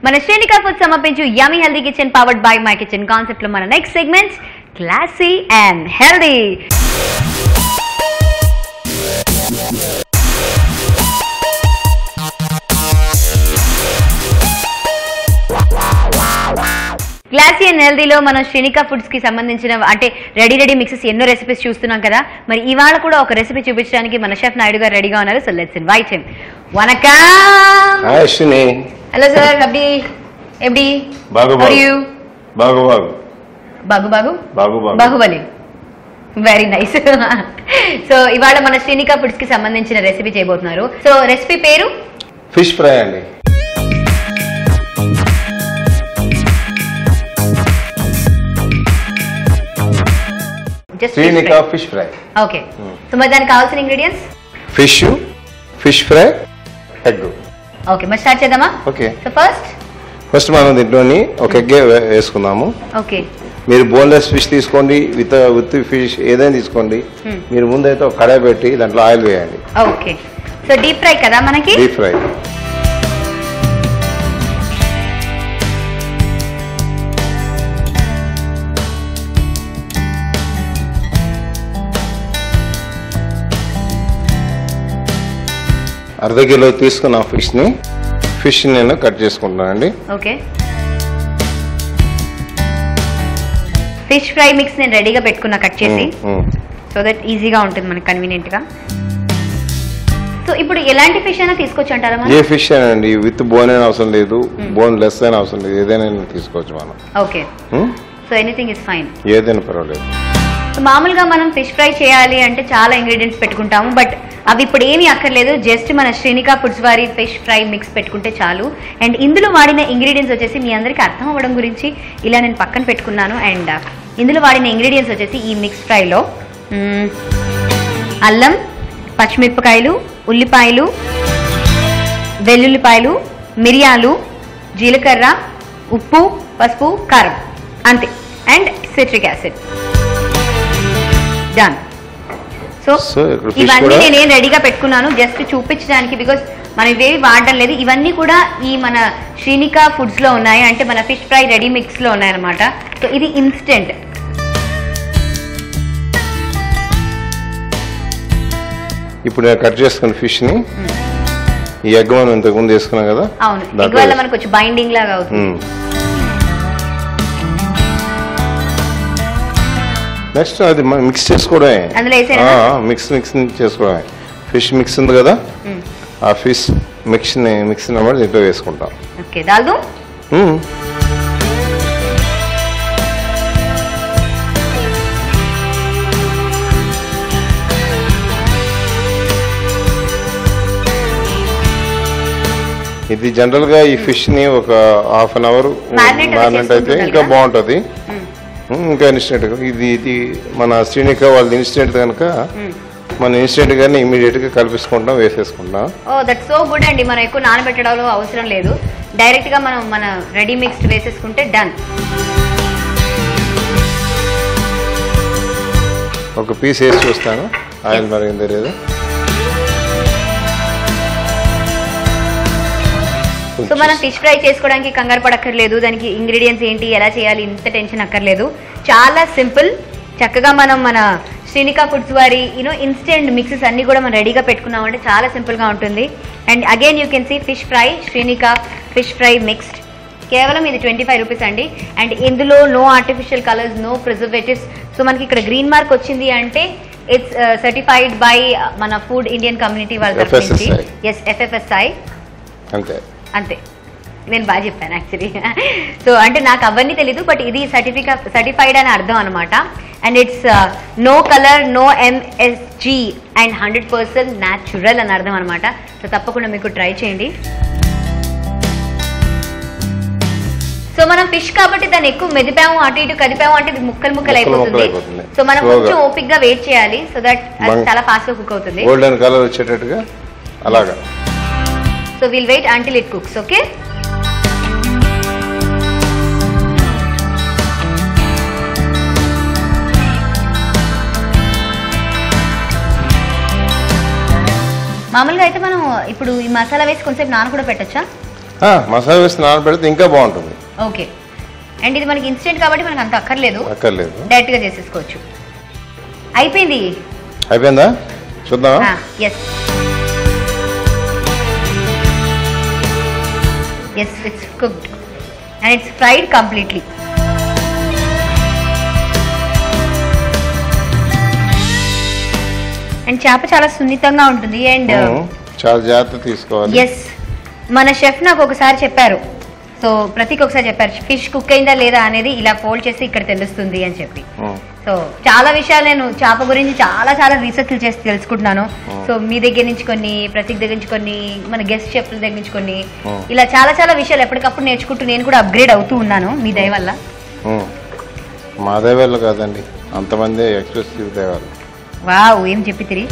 మన శ్రేణికా ఫుడ్ సమర్పించు yummy healthy kitchen powered by my kitchen concept లో మన next segment classy and healthy classy and హెల్దీలో మనం శ్రీనికా ఫుడ్స్ కి సంబంధించిన అంటే రెడీ రెడీ మిక్సెస్ ఎన్నో రెసిపీస్ చూస్తున్నాం కదా మరి ఇవాళ కూడా ఒక రెసిపీ చూపించడానికి మన షెఫ్ నాయుడు గారు రెడీగా ఉన్నారు so let's invite him vanakkam hi Ashwini hello sir అబ్డి ఎబ్డి బాగు How are you? బాగు బాగు బాగు బాగు బాగు బాగు బాహుబలి వెరీ నైస్ సో ఇవాళ మన శ్రీనికా ఫుడ్స్ కి సంబంధించిన రెసిపీ చేయబోతున్నారు సో రెసిపీ పేరు ఫిష్ ఫ్రై అండి just Srinika fish fry okay so మరి దానికి కావాల్సిన ingredients fish fish fry egg okay మరి స్టార్ట్ చేద్దామా ఓకే సో ఫస్ట్ ఫస్ట్ మనం దీంట్లోని ఒక ఎగ్ వేసుకుందాము ఓకే మీరు బోన్లెస్ ఫిష్ తీసుకోండి విత్ విత్ ఫిష్ ఏదైనా తీసుకోండి Hmm. మీరు ముందైతే ఒక కడాయి పెట్టి దాంట్లో ఆయిల్ వేయండి ఓకే సో డీప్ ఫ్రై కదా మనకి డీప్ ఫ్రై అర్ధ కిలో తీసుకున్న ఫిష్ని ఫిష్ నేను కట్ చేసుకుంటానండి ఓకే ఫిష్ ఫ్రై మిక్స్ నేను రెడీగా పెట్టుకున్నా కట్ చేసి మ్మ్, మ్మ్. సో దట్ ఈజీగా ఉంటుంది మనకి కన్వీనియంట్ గా సో ఇప్పుడు ఎలాంటి ఫిష్ అయినా తీసుకోవచ్చు అంటారా ఏ మనం ఫిష్ అండి విత్ బోన్ అయినా అవసరం లేదు బోన్ లెస్ అయినా అవసరం లేదు ఏదైనా తీసుకోవచ్చు మనం okay hmm? So anything is fine ఏదైనా పర్వాలేదు సో మామూలుగా మనం ఫిష్ ఫ్రై చేయాలి అంటే చాలా ఇంగ్రీడియంట్స్ పెట్టుకుంటాము బట్ అవి ఇప్పుడు ఏమీ అక్కర్లేదు జస్ట్ మన శ్రీనికా ఫుడ్స్ వారి ఫిష్ ఫ్రై మిక్స్ పెట్టుకుంటే చాలు అండ్ ఇందులో వాడిన ఇంగ్రీడియంట్స్ వచ్చేసి మీ అందరికీ అర్థం అవ్వడం గురించి ఇలా నేను పక్కన పెట్టుకున్నాను అండ్ ఇందులో వాడిన ఇంగ్రీడియంట్స్ వచ్చేసి ఈ మిక్స్ ఫ్రైలో మ్మ్, అల్లం పచ్చిమిరపకాయలు ఉల్లిపాయలు వెల్లుల్లిపాయలు మిరియాలు జీలకర్ర ఉప్పు పసుపు కారం అంతే and citric acid done so So, ఇక్కడ fish ఇవన్నీ కూడా- నేను రెడీగా పెట్టుకున్నాను జస్ట్ చూపించడానికి బికాస్ మనం ఇవేవి వాడడం లేదు ఇవన్నీ కూడా ఈ మన శ్రీనికా ఫుడ్స్ లో ఉన్నాయి అంటే మన ఫిష్ ఫ్రై రెడీ మిక్స్ లో ఉన్నాయి అనమాట సో ఇది ఇన్స్టెంట్ ఇప్పుడు నేను కట్ చేసుకున్న ఫిష్ ని ఈ ఎగ్ మనం ఇంతకు ముందు వేసుకున్నాం కదా అవును ఎగ్ దాంట్లో వల్ల మనకు కొంచెం బైండింగ్ లాగా అవుతుంది నెక్స్ట్ అది మిక్స్ చేసుకోవడమే అందులో వేసేనా? మిక్స్ మిక్స్ చేసుకోవడమే ఫిష్ మిక్స్ ఉంది కదా ఆ ఫిష్ మిక్స్ ని మిక్స్ నెంబర్ దీంట్లో వేసుకుంటాం ఓకే దాల్దు మ్మ్. ఇది జనరల్ గా ఈ ఫిష్ ని ఒక హాఫ్ అన్ అవర్ Marinate అది మ్యారినేట్ అయితే చేసుకుంటుంటారు ఇంకా కదా? బాగుంటది మ్మ్, ఇంకా ఇన్స్టెంట్ ఇది ఇది మన శ్రీనిక వాళ్ళది ఇన్స్టెంట్ కనుక మనం ఇన్స్టెంట్ గానే ఇమీడియట్ గా కలిపేసుకుంటాం వేసేసుకుంటాం ఓ దట్ సో గుడ్ అండి మనం ఎక్కువ నానబెట్టడంలో అవసరం లేదు డైరెక్ట్ గా మనం మన రెడీ మిక్స్డ్ వేసేసుకుంటే డన్ ఒక పీస్ వేసి చూస్తాను ఆయిల్ మరిగిందో లేదో సో మనం ఫిష్ ఫ్రై చేసుకోవడానికి కంగారు పడక్కర్లేదు దానికి ఇంగ్రీడియంట్స్ ఏంటి ఎలా చేయాలి ఇంత టెన్షన్ అక్కర్లేదు చాలా సింపుల్ చక్కగా మనం మన శ్రీనికా ఫుడ్స్ వారి యూనో ఇన్స్టెంట్ మిక్సెస్ అన్ని కూడా మనం రెడీగా పెట్టుకున్నామంటే చాలా simple గా ఉంటుంది and again you can see fish fry Srinika fish fry mixed కేవలం ఇది ట్వంటీ ఫైవ్ రూపీస్ అండి అండ్ ఇందులో no artificial colours no preservatives so మనకి ఇక్కడ గ్రీన్ మార్క్ వచ్చింది అంటే ఇట్స్ సర్టిఫైడ్ బై మన ఫుడ్ ఇండియన్ కమ్యూనిటీ వాళ్ళ తరఫు నుంచి FSSI. ఎస్ ఎఫ్ఎఫ్ఎస్ఐ అంతే అంతే నేను బాగా చెప్పాను యాక్చువల్లీ సో అంటే నాకు అవన్నీ తెలీదు బట్ ఇది సర్టిఫికా సర్టిఫైడ్ అని అర్థం అనమాట and it's no colour no MSG and hundred percent natural అని అర్థం అనమాట సో తప్పకుండా మీకు ట్రై చేయండి సో మనం ఫిష్ కాబట్టి దాన్ని ఎక్కువ మెదిపాము అటు ఇటు కదిపాము అంటే ఇది ముక్కలు ముక్కలు ముక్కలు అయిపోతుంది అయిపోతుంది. సో మనం Slow గా. కొంచెం ఓపిక్ గా వెయిట్ చేయాలి సో దట్ అది బం- చాలా ఫాస్ట్ గా కుక్ అవుతుంది గోల్డెన్ కలర్ వచ్చేటట్టుగా అలాగా so will wait until it cooks okay మామూలుగా అయితే మనం ఇప్పుడు ఈ మసాలా వేసి కొంచెంసేపు నాన కూడా పెట్టచ్చా ఆ, మసాలా వేసి నానబెడితే ఇంకా బాగుంటుంది ఓకే అండ్ ఇది మనకి ఇన్స్టెంట్ కాబట్టి మనకు అంత అక్కర్లేదు అక్కర్లేదు డైరెక్ట్గా చేసేసుకోవచ్చు అయిపోయింది అయిపోయిందా చూద్దామా yes yes it's cooked and it's fried completely and చేప చాలా సున్నితంగా ఉంటుంది అండ్ ఉమ్, చాలా జాగ్రత్త తీసుకోవాలి ఎస్ మన షెఫ్ నాకు ఒకసారి చెప్పారు సో ప్రతికి ఒకసారి చెప్పారు ఫిష్ కుక్ అయిందా లేదా అనేది ఇలా ఫోల్డ్ చేసి ఇక్కడ తెలుస్తుంది అని చెప్పి ఉమ్, సో చాలా విషయాలు నేను చేప గురించి చాలా చాలా రీసెర్చ్ చేసి తెలుసుకుంటున్నాను సో మీ దగ్గర నుంచి కొన్ని ప్రతీక్ దగ్గర నుంచి కొన్ని మన గెస్ట్ షెఫ్ల దగ్గర నుంచి కొన్ని Hmm. ఇలా చాలా చాలా విషయాలు ఎప్పటికప్పుడు నేర్చుకుంటూ నేను కూడా అప్గ్రేడ్ అవుతూ ఉన్నాను మీ దయ వల్ల ఉమ్. మా దేవాళ్ళు కాదండి అంతమంది ఎక్స్ప్రెసివ్ దేవాళ్ళు వావ్ ఏం చెప్పి తిరిగి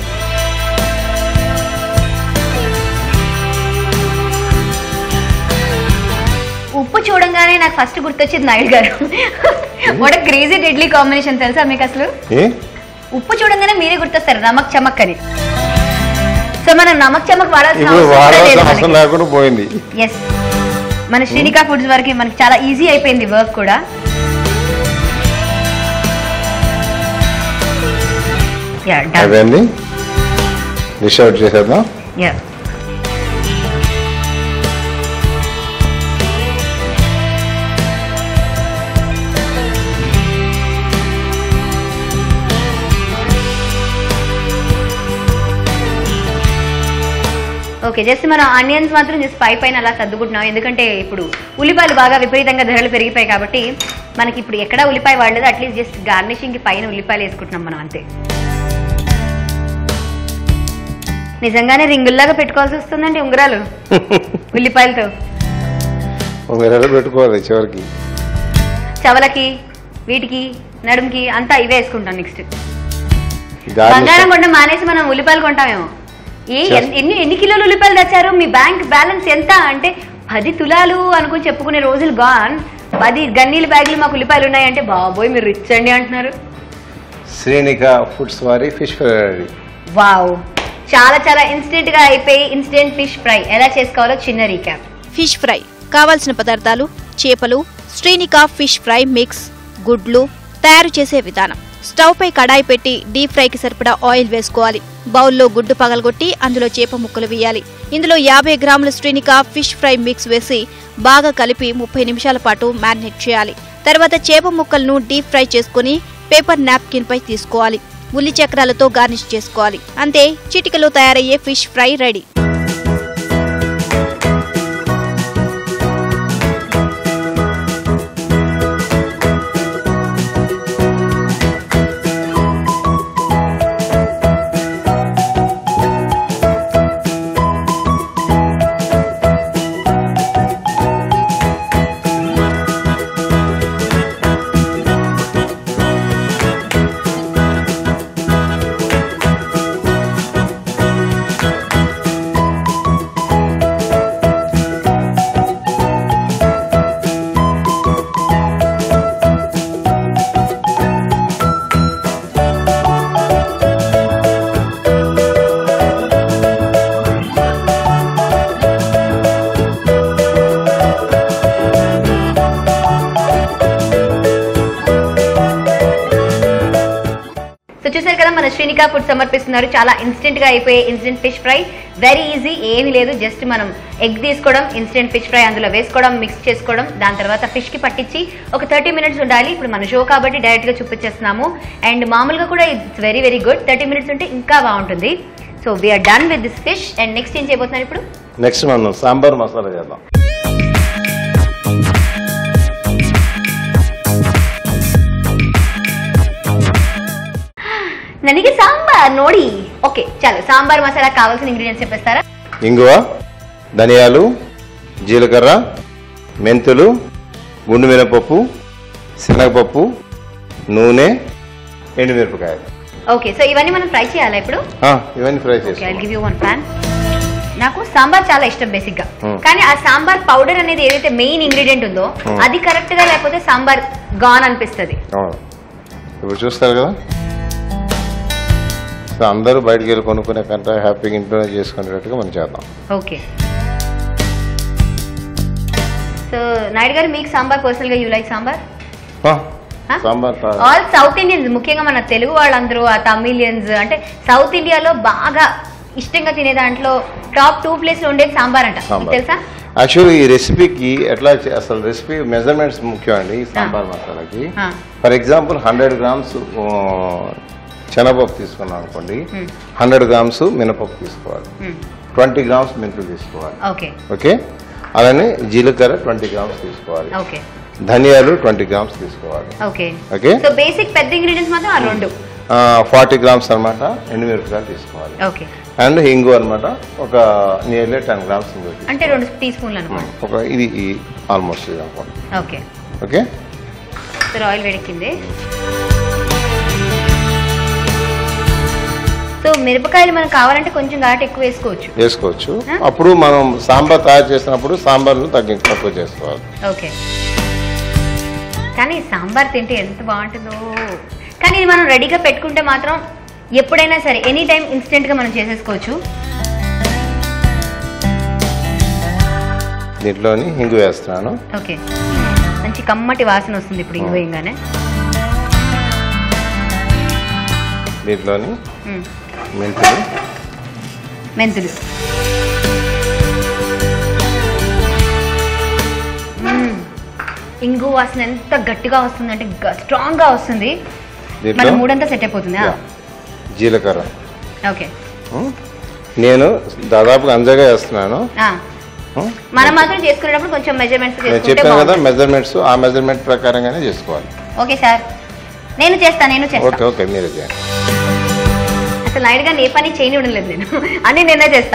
ఉప్పు చూడంగానే నాకు ఫస్ట్ గుర్తొచ్చింది నాయుడు గారు వాట్ క్రేజీ డెడ్లీ కాంబినేషన్ తెలుసా మీకు అసలు ఏ ఉప్పు చూడంగానే మీరే గుర్తొస్తారు నమక్ చమక్ అని సో మనం నమక్ చమక్ వాడాల్సిన ఇప్పుడు అవసరం కూడా వాడాల్సిన లేదు అవసరం మనకి. లేకుండా పోయింది ఎస్ మన శ్రీనికా ఫుడ్స్ వరకు మనకి చాలా ఈజీ అయిపోయింది వర్క్ కూడా యా డన్ అయిపోయింది డిష్ అవుట్ చేసేద్దాం యా ఓకే జస్ట్ మనం ఆనియన్స్ మాత్రం జస్ట్ పై పైన అలా సర్దుకుంటున్నాం ఎందుకంటే ఇప్పుడు ఉల్లిపాయలు బాగా విపరీతంగా ధరలు పెరిగిపోయాయి కాబట్టి మనకి ఇప్పుడు ఎక్కడ ఉల్లిపాయ వాడలేదు అట్లీస్ట్ జస్ట్ గార్నిషింగ్ కి పైన ఉల్లిపాయలు వేసుకుంటున్నాం మనం అంతే నిజంగానే రింగుల్లాగా పెట్టుకోవాల్సి వస్తుందండి ఉంగరాలు ఉల్లిపాయలతో ఉంగరాలు పెట్టుకోవాలి చివరికి చవలకి వీటికి నడుముకి అంతా ఇవే వేసుకుంటాం నెక్స్ట్ గార్నిష్ బంగారం కొంట మానేసి మనం ఉల్లిపాయలు కొంటామేమో ఏ ఎన్- ఎన్ని ఎన్ని కిలోలు ఉల్లిపాయలు తెచ్చారు మీ బ్యాంక్ బ్యాలెన్స్ ఎంత అంటే పది తులాలు అనుకుని చెప్పుకునే రోజులు గాన్ పది గన్నీల బ్యాగులు మాకు ఉల్లిపాయలు ఉన్నాయంటే బాబోయ్ మీరు రిచ్ అండి అంటున్నారు శ్రీనిక ఫుడ్స్ వారి ఫిష్ ఫ్రై రెడీ వావ్ చాలా చాలా ఇన్స్టెంట్ గా అయిపోయి ఇన్స్టెంట్ ఫిష్ ఫ్రై ఎలా చేసుకోవాలో చిన్న రీక్యాప్ ఫిష్ ఫ్రై కావాల్సిన పదార్థాలు చేపలు శ్రీనిక ఫిష్ ఫ్రై మిక్స్ గుడ్లు తయారు చేసే విధానం స్టవ్ పై కడాయి పెట్టి డీప్ ఫ్రైకి సరిపడా ఆయిల్ వేసుకోవాలి బౌల్లో గుడ్డు పగలగొట్టి అందులో చేప ముక్కలు వేయాలి ఇందులో యాభై గ్రాముల శ్రీనిక ఫిష్ ఫ్రై మిక్స్ వేసి బాగా కలిపి ముప్పై నిమిషాల పాటు మ్యారినేట్ చేయాలి తర్వాత చేప ముక్కలను డీప్ ఫ్రై చేసుకుని పేపర్ నాప్కిన్ పై తీసుకోవాలి ఉల్లి చక్రాలతో గార్నిష్ చేసుకోవాలి అంతే చిటికలో తయారయ్యే ఫిష్ ఫ్రై రెడీ సో చూసారు కదా మన శ్రీనికా ఫుడ్ సమర్పిస్తున్నారు చాలా ఇన్స్టెంట్ గా అయిపోయే instant fish fry very easy ఏమీ లేదు జస్ట్ మనం ఎగ్ తీసుకోవడం ఇన్స్టెంట్ ఫిష్ ఫ్రై అందులో వేసుకోవడం మిక్స్ చేసుకోవడం దాని తర్వాత ఫిష్ కి పట్టించి ఒక థర్టీ మినిట్స్ ఉండాలి ఇప్పుడు మన షో కాబట్టి డైరెక్ట్ గా చూపించేస్తున్నాము అండ్ మామూలుగా కూడా it's very very good thirty minutes ఉంటే ఇంకా బాగుంటుంది so we're done with this fish and next ఏం చేయబోతున్నారు ఇప్పుడు నెక్స్ట్ మనం సాంబార్ మసాలా చేద్దాం ನನಗೆ సాంబార్ నోడి ఓకే చాలు సాంబార్ మసాలా కావాల్సిన ఇంగ్రీడియంట్స్ చెప్పేస్తారా ఇంగువ ధనియాలు జీలకర్ర మెంతులు గుండు మినపప్పు శనగపప్పు నూనె ఎండుమిరపకాయలు ఓకే సో ఇవన్నీ మనం ఫ్రై చేయాలా ఇప్పుడు ఆ, ఇవన్నీ ఫ్రై ఓకే ఐ చేసుకోవాలి గివ్ యూ వన్ ప్యాన్ నాకు సాంబార్ చాలా ఇష్టం బేసిక్ గా Hmm. కానీ ఆ సాంబార్ పౌడర్ అనేది ఏదైతే మెయిన్ ఇంగ్రీడియంట్ ఉందో Hmm. అది కరెక్ట్ గా లేకపోతే సాంబార్ గాన్ అనిపిస్తుంది అవును ఇప్పుడు చూస్తారు కదా సో అందరూ బయటికి వెళ్ళి కొనుక్కునే కంటే హ్యాపీగా ఇంట్లోనే చేసుకునేటట్టుగా మనం చేద్దాం ఓకే సో నాయుడు గారు మీకు సాంబార్ పర్సనల్ గా యూ లైక్ సాంబార్ ఆ, Huh? సాంబార్ తా- ఆల్ సౌత్ ఇండియన్స్ ముఖ్యంగా మన తెలుగు వాళ్ళందరూ ఆ తమిళియన్స్ అంటే సౌత్ ఇండియాలో బాగా ఇష్టంగా తినే దాంట్లో టాప్ టూ ప్లేస్ లో ఉండేది సాంబార్ అంట మీకు సాంబార్ తెలుసా యాక్చువల్లీ ఈ రెసిపీకి ఎట్లా చే- అసలు రెసిపీ మెజర్మెంట్స్ ముఖ్యం అండి ఈ సాంబార్ మసాలాకి ఆ. ఫర్ ఎగ్జాంపుల్ హండ్రెడ్ గ్రామ్స్ శనగపప్పు తీసుకున్నాం అనుకోండి Hmm. హండ్రెడ్ గ్రామ్స్ మినపప్పు తీసుకోవాలి ట్వంటీ గ్రామ్స్ మెంతులు తీసుకోవాలి ఓకే ఓకే అలానే జీలకర్ర ట్వంటీ గ్రామ్స్ తీసుకోవాలి ఓకే ధనియాలు ట్వంటీ గ్రామ్స్ తీసుకోవాలి ఓకే ఓకే సో బేసిక్ పెద్ద ఇంగ్రీడియంట్స్ మాత్రం ఆ రెండు ఫార్టీ గ్రామ్స్ అనమాట ఎండుమిరపకాయలు తీసుకోవాలి ఓకే అండ్ హింగు అనమాట ఒక నియర్లీ టెన్ గ్రామ్స్ హింగు తీసుకోవాలి. అంటే రెండు టీ స్పూన్లు అనమాట ఒక ఇది ఆల్మోస్ట్ ఇది అనుకోండి ఓకే ఓకే సో ఆయిల్ వేడెక్కింది సో మిరపకాయలు మనకు కావాలంటే కొంచెం ఘాటు ఎక్కువ వేసుకోవచ్చు వేసుకోవచ్చు ఆ? అప్పుడు మనం సాంబార్ తయారు చేసినప్పుడు సాంబార్ను తగ్గి తక్కువ చేసుకోవాలి ఓకే కానీ సాంబార్ తింటే ఎంత బాగుంటుందో కానీ ఇది మనం రెడీగా పెట్టుకుంటే మాత్రం ఎప్పుడైనా సరే ఎనీ టైం ఇన్స్టెంట్గా మనం చేసేసుకోవచ్చు దీంట్లోని హింగు వేస్తున్నాను ఓకే మంచి కమ్మటి వాసన వస్తుంది ఇప్పుడు ఇంగు వేయంగానే దీంట్లోని మ్మ్. మెంతులు మెంతులు మ్మ్. ఇంగు వాసన ఎంత గట్టిగా వస్తుంది అంటే స్ట్రాంగ్ గా వస్తుంది మన దీంట్లో మూడంతా సెట్ అయిపోతుందా యా. జీలకర్ర ఓకే ఉం? నేను దాదాపుగా అంజగా వేస్తున్నాను ఆ. ఉం? మనం మాత్రం చేసుకునేటప్పుడు కొంచెం మెజర్మెంట్స్ నేను చేసుకుంటే చెప్పాను కదా బాగుంటుంది. మెజర్మెంట్స్ ఆ మెజర్మెంట్ ప్రకారంగానే చేసుకోవాలి ఓకే సార్ నేను చేస్తా నేను ఓకే చేస్తా ఓకే మీరు చేయండి అసలు లైట్ గా ఏ పని చేయనివ్వడం లేదు నేను అన్ని నేనే చేస్తా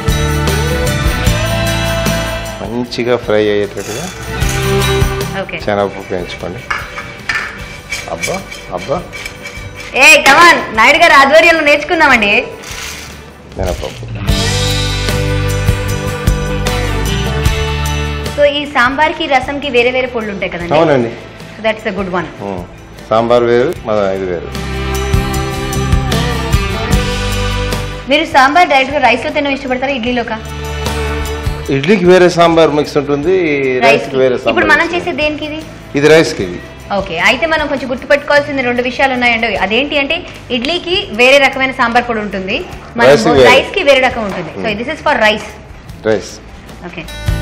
మంచిగా ఫ్రై అయ్యేటట్టుగా ఓకే శనగపప్పు వేయించుకోండి అబ్బా అబ్బా ఏ కమాన్ నాయుడు గారు ఆధ్వర్యంలో నేర్చుకుందామండి మినపప్పు సో ఈ సాంబార్కి రసంకి వేరే వేరే పొడులు ఉంటాయి కదండి అవునండి so that's a good one hmm. Sambar వేరు మన ఇది వేరు మీరు సాంబార్ డైరెక్ట్ గా రైస్ లో తినడం ఇష్టపడతారా ఇడ్లీలోకా ఇడ్లీకి వేరే సాంబార్ మిక్స్ ఉంటుంది రైస్ రైస్కి వేరే సాంబార్ ఇప్పుడు మనం mix చేసే ఉంటుంది. దేనికి ఇది ఇది రైస్కి ఇది ఓకే అయితే మనం కొంచెం గుర్తుపెట్టుకోవాల్సిన రెండు విషయాలు ఉన్నాయండి అదేంటి అంటే ఇడ్లీకి వేరే రకమైన సాంబార్ పొడి ఉంటుంది Rice కి వేరే. రైస్ కి వేరే రకం ఉంటుంది so this is for rice rice okay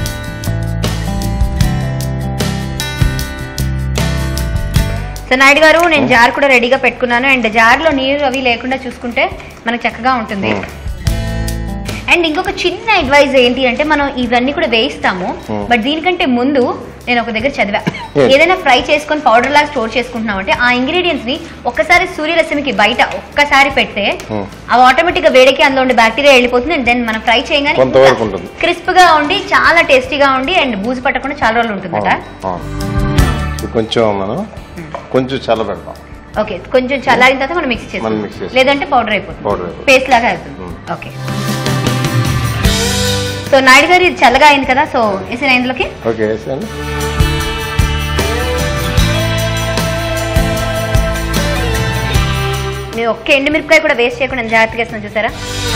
so Naidu garu నేను జార్ కూడా రెడీగా పెట్టుకున్నాను అండ్ జార్లో నీరు అవి లేకుండా చూసుకుంటే మనకు చక్కగా ఉంటుంది Hmm. అండ్ ఇంకొక చిన్న అడ్వైజ్ ఏంటి అంటే మనం ఇవన్నీ కూడా వేయిస్తాము Hmm. బట్ దీనికంటే ముందు నేను ఒక దగ్గర చదివా Yes. ఏదైనా ఫ్రై చేసుకొని పౌడర్ లాగా స్టోర్ చేసుకుంటున్నాం అంటే ఆ ఇంగ్రీడియంట్స్ ని ఒక్కసారి సూర్యరశ్మికి బయట ఒక్కసారి పెడితే Hmm. అవి ఆటోమేటిక్ గా వేడికి అందులో ఉండే బ్యాక్టీరియా వెళ్ళిపోతుంది అండ్ దెన్ మనం ఫ్రై చేయగానే కొంతవరకు ఉంటుంది. క్రిస్ప్ గా ఉండి చాలా టేస్టీగా ఉండి అండ్ బూజు పట్టకుండా చాలా రోజులు ఉంటుందట ఇది కొంచెం మనం కొంచెం చల్లబెడతాం ఓకే కొంచెం చల్లారిన తర్వాత మనం మిక్స్ మనం mix చేస్తాం చేస్తాం. లేదంటే పౌడర్ అయిపోతుంది Powder అయిపోతుంది. పేస్ట్ లాగా అవుతుంది Hmm. ఓకే సో నాయుడు గారు ఇది చల్లగా అయింది కదా సో వేసిన ఇందులోకి ఓకే వేసాను నేను ఒక్క ఎండుమిరపకాయ కూడా వేస్ట్ చేయకుండా ఎంత జాగ్రత్తగా వేస్తున్నాను చూసారా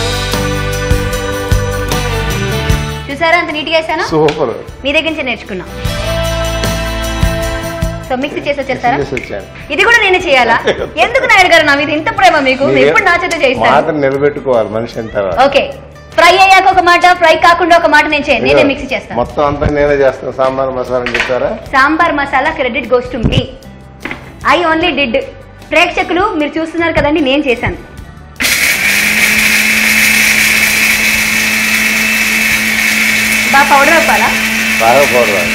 చూసారా అంత నీట్గా వేసాను సూపర్ మీ దగ్గర నుంచి నేర్చుకున్నా సో మిక్సీ చేసి వచ్చేస్తారా చేసి వచ్చాను ఇది కూడా నేనే చేయాలా ఎందుకు నాయుడు గారు నా మీద ఇంత ప్రేమ మీకు మీరు ఎప్పుడు నా చేత చేయిస్తాను మాట నిలబెట్టుకోవాలి మనిషి అంత ఓకే ఫ్రై అయ్యాక ఒక మాట ఫ్రై కాకుండా ఒక మాట నేను చేయను నేనే మిక్సీ చేస్తాను మొత్తం అంతా నేనే చేస్తాను సాంబార్ మసాలా అని చెప్పారా sambar masala credit goes to me I only did ప్రేక్షకులు మీరు చూస్తున్నారు కదండి నేను చేశాను బాగా పౌడర్ అవ్వాలా బాగా పౌడర్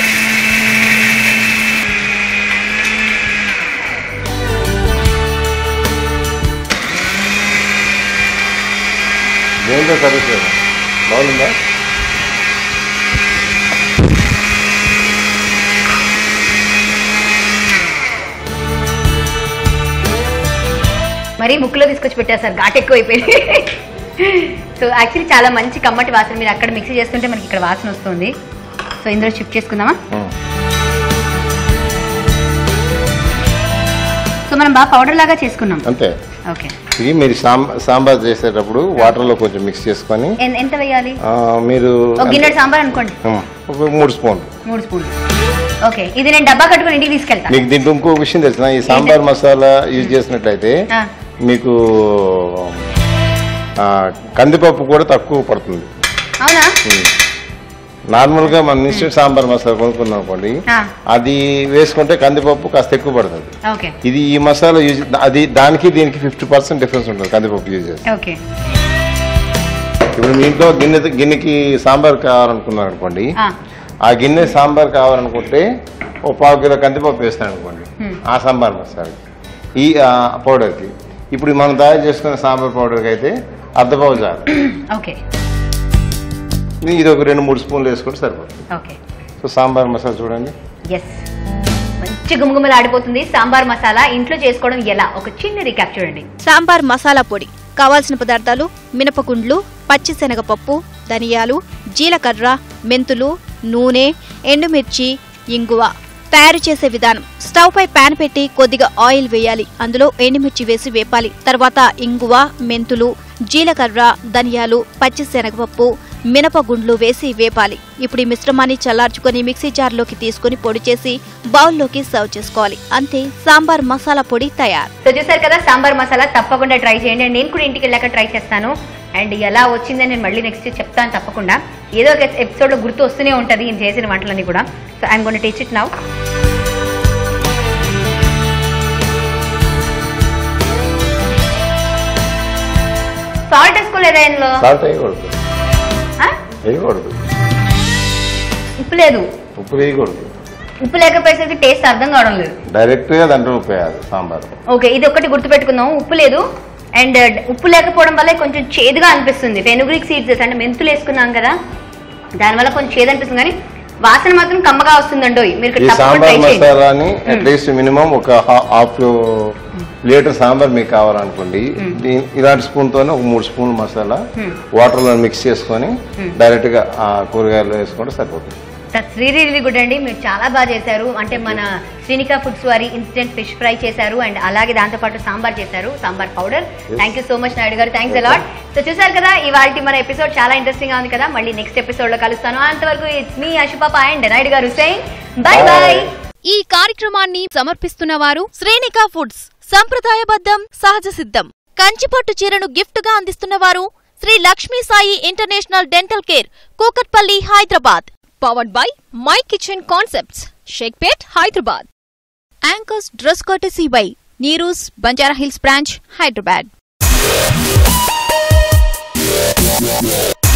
దేంతో సర్వీస్ చేయడం బాగుందా మరీ ముక్కులో తీసుకొచ్చి పెట్టేస్తారు ఘాట్ ఎక్కువ అయిపోయింది సో యాక్చువల్లీ చాలా మంచి కమ్మటి వాసన మీరు అక్కడ మిక్సీ చేసుకుంటే మనకి ఇక్కడ వాసన వస్తుంది సో ఇందులో షిఫ్ట్ చేసుకుందామా ఉం. సో మనం బాగా పౌడర్ లాగా చేసుకున్నాం అంతే ఓకే ఇది మీరు సాంబ- సాంబార్ చేసేటప్పుడు వాటర్లో కొంచెం మిక్స్ చేసుకొని ఎన్- ఎంత వేయాలి ఆ, మీరు ఒక గిన్నెడు సాంబార్ అనుకోండి ఉమ్, ఒక మూడు స్పూన్లు మూడు స్పూన్లు ఓకే ఇది నేను డబ్బా కట్టుకుని ఇంటికి తీసుకెళ్తా మీకు దీంట్లో ఇంకో విషయం తెలిసిన ఈ సాంబార్ మసాలా యూజ్ చేసినట్లయితే ఆ. మీకు ఆ, కందిపప్పు కూడా తక్కువ పడుతుంది అవునా నార్మల్ గా మన ఇన్స్టెంట్ సాంబార్ మసాలా కొనుక్కుందాం అనుకోండి ఆ. అది వేసుకుంటే కందిపప్పు కాస్త ఎక్కువ పడుతుంది ఓకే ఇది ఈ మసాలా యూజ్ అది దానికి దీనికి ఫిఫ్టీ పర్సెంట్ డిఫరెన్స్ ఉంటుంది కందిపప్పు యూజ్ చేస్తే ఓకే ఇప్పుడు మీ ఇంట్లో గిన్నె గిన్నెకి సాంబార్ కావాలనుకున్నారు అనుకోండి ఆ. ఆ గిన్నె సాంబార్ కావాలనుకుంటే ఓ పావు కిలో కందిపప్పు వేస్తాను అనుకోండి Hmm. ఆ సాంబార్ మసాలా ఈ ఆ, పౌడర్కి ఇప్పుడు మనం తయారు చేసుకున్న సాంబార్ పౌడర్కి అయితే అర్ధ పావు చాలు ఓకే ఇది ఒక రెండు మూడు స్పూన్లు వేసుకుంటే సరిపోతుంది ఓకే సో సాంబార్ మసాలా చూడండి ఎస్ మంచి గుమగుమలు ఆడిపోతుంది సాంబార్ మసాలా ఇంట్లో చేసుకోవడం ఎలా ఒక చిన్న రికాప్ చూడండి సాంబార్ మసాలా పొడి కావాల్సిన పదార్థాలు మినపగుండ్లు పచ్చిశనగపప్పు ధనియాలు జీలకర్ర మెంతులు నూనె ఎండుమిర్చి ఇంగువ తయారు చేసే విధానం స్టవ్ పై పాన్ పెట్టి కొద్దిగా ఆయిల్ వేయాలి అందులో ఎండుమిర్చి వేసి వేపాలి తర్వాత ఇంగువ మెంతులు జీలకర్ర ధనియాలు పచ్చిశనగపప్పు మినపగుండ్లు వేసి వేపాలి ఇప్పుడు ఈ మిశ్రమాన్ని చల్లార్చుకొని మిక్సీ జార్లోకి తీసుకొని పొడి చేసి బౌల్లోకి సర్వ్ చేసుకోవాలి అంతే సాంబార్ మసాలా పొడి తయారు సో చూసారు కదా సాంబార్ మసాలా తప్పకుండా ట్రై చేయండి అండ్ నేను కూడా ఇంటికి వెళ్ళాక ట్రై చేస్తాను అండ్ ఎలా వచ్చిందని నేను మళ్ళీ నెక్స్ట్ చెప్తాను తప్పకుండా ఏదో ఒక ఎపిసోడ్లో గుర్తు వస్తూనే ఉంటుంది నేను చేసిన వంటలన్నీ కూడా so I'm gonna taste it now salt వేసుకోలేదా ఇందులో సాల్ట్ వేయకూడదు ఆ? వేయకూడదు ఉప్పు లేదు ఉప్పు వేయకూడదు ఉప్పు లేకపోయేసరికి టేస్ట్ అర్థం కావడం లేదు డైరెక్ట్గా దాంట్లో ఉప్పు వేయాలి సాంబార్ ఓకే ఇది ఒకటి గుర్తుపెట్టుకుందాం ఉప్పు లేదు అండ్ ఉప్పు లేకపోవడం వల్ల కొంచెం చేదుగా అనిపిస్తుంది ఫెనుగ్రిక్ సీడ్స్ అంటే మెంతులు వేసుకున్నాం కదా దానివల్ల కొంచెం చేదు అనిపిస్తుంది కానీ వాసన మాత్రం కమ్మగా వస్తుందండో మీరు ఈ ఇక్కడ తప్పకుండా సాంబార్ ట్రై చేయండి మసాలాని అట్లీస్ట్ మినిమం ఒక హా- హాఫ్ లీటర్ సాంబార్ మీకు కావాలనుకోండి దీ- ఇలాంటి స్పూన్ తోనే ఒక మూడు స్పూన్లు మసాలా వాటర్ లో మిక్స్ చేసుకొని డైరెక్ట్ గా ఆ కూరగాయలు వేసుకుంటే సరిపోతుంది దట్స్ రియలీ రియలీ గుడ్ అండి మీరు చాలా బాగా చేశారు అంటే మన శ్రీనికా ఫుడ్స్ వారి ఇన్స్టెంట్ ఫిష్ ఫ్రై చేశారు అండ్ అలాగే దాంతో పాటు సాంబార్ చేశారు sambar powder thank you so much Naidu garu thanks a lot so చూసారు కదా ఇవాళ మన ఎపిసోడ్ చాలా ఇంట్రెస్టింగ్ గా ఉంది కదా మళ్ళీ నెక్స్ట్ ఎపిసోడ్ లో కలుస్తాను అంతవరకు ఇట్స్ మీ అశుపాప and Naidu garu saying by by ఈ కార్యక్రమాన్ని సమర్పిస్తున్న వారు శ్రేణికా ఫుడ్స్ సంప్రదాయబద్ధం సహజ సిద్ధం కంచిపట్టు చీరను గిఫ్ట్ గా అందిస్తున్న వారు Shri Lakshmi Sai international dental care Kukatpally Hyderabad powered by my kitchen concepts Shaikpet Hyderabad anchors dress courtesy by Neeru's Banjara hills branch Hyderabad